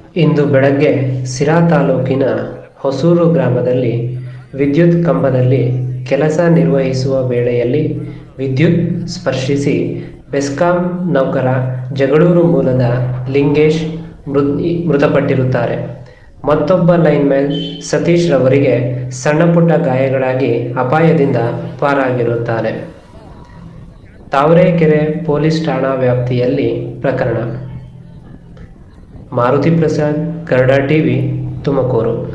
ಇಂದು ಬೆಳಗ್ಗೆ ಸಿರಾ ತಾಲೂಕಿನ ಹೊಸೂರು ಗ್ರಾಮದಲ್ಲಿ ವಿದ್ಯುತ್ ಕಂಬದಲ್ಲಿ ಕೆಲಸ ನಿರ್ವಹಿಸುವ ವೇಳೆಯಲ್ಲಿ ವಿದ್ಯುತ್ ಸ್ಪರ್ಶಿಸಿ ಬೆಸ್ಕಾಂ ನೌಕರ ಜಗಳೂರು ಮೂಲದ ಲಿಂಗೇಶ್ ಮೃತ್ ಮೃತಪಟ್ಟಿರುತ್ತಾರೆ ಮತ್ತೊಬ್ಬ ಲೈನ್ಮ್ಯಾನ್ ಸತೀಶ್ ರವರಿಗೆ ಸಣ್ಣಪುಟ್ಟ ಗಾಯಗಳಾಗಿ ಅಪಾಯದಿಂದ ಪಾರಾಗಿರುತ್ತಾರೆ ತಾವರೆಕೆರೆ ಪೊಲೀಸ್ ಠಾಣಾ ವ್ಯಾಪ್ತಿಯಲ್ಲಿ ಪ್ರಕರಣ ಮಾರುತಿ ಪ್ರಸಾದ್ ಕನ್ನಡ ಟಿವಿ ತುಮಕೂರು